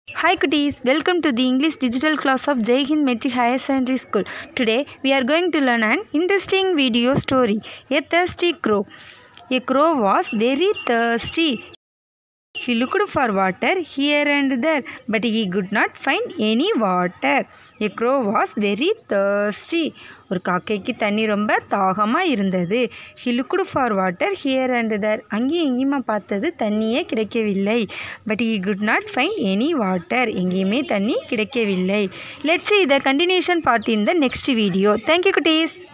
Hi cuties, welcome to the English digital class of Jai Hind Metric Higher Secondary School. Today we are going to learn an interesting video story. A thirsty crow. A crow was very thirsty. He looked for water here and there, but he could not find any water. A crow was very thirsty. ஒரு காக்கைக்கு தண்ணி ரொம்ப தாகமாக இருந்தது he looked for water here and there அங்கேயும் எங்கேயுமா பார்த்தது தண்ணியே கிடைக்கவில்லை but he could not find any water எங்கேயுமே தண்ணி கிடைக்கவில்லை let's see the continuation part in the next video thank you குட்டீஸ்